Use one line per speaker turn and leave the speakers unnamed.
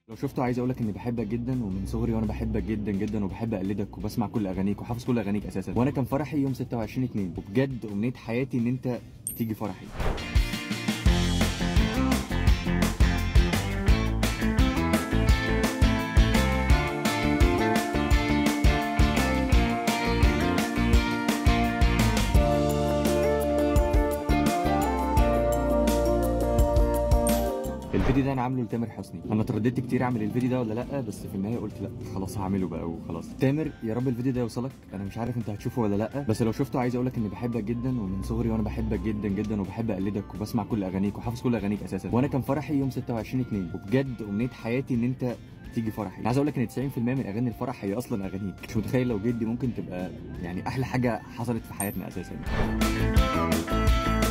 لو شفته عايز اقول لك اني بحبك جدا ومن صغري وانا بحبك جدا جدا وبحب اقلدك وبسمع كل اغانيك وحافظ كل اغانيك اساسا وانا كان فرحي يوم 26 2 وبجد امنيه حياتي ان انت تيجي فرحي الفيديو ده انا عامله لتامر حسني انا اترددت كتير اعمل الفيديو ده ولا لا بس في النهايه قلت لا خلاص هعمله بقى وخلاص تامر يا رب الفيديو ده يوصلك انا مش عارف انت هتشوفه ولا لا بس لو شفته عايز اقول لك اني بحبك جدا ومن صغري وانا بحبك جدا جدا وبحب اقلدك وبسمع كل اغانيك وحافظ كل اغانيك اساسا وانا كان فرحي يوم 26 2 وبجد امنيه حياتي ان انت تيجي فرحي عايز اقول لك ان 90% من اغاني الفرح هي اصلا اغانيك مش متخيل لو جدي ممكن تبقى يعني احلى حاجه حصلت في حياتنا اساسا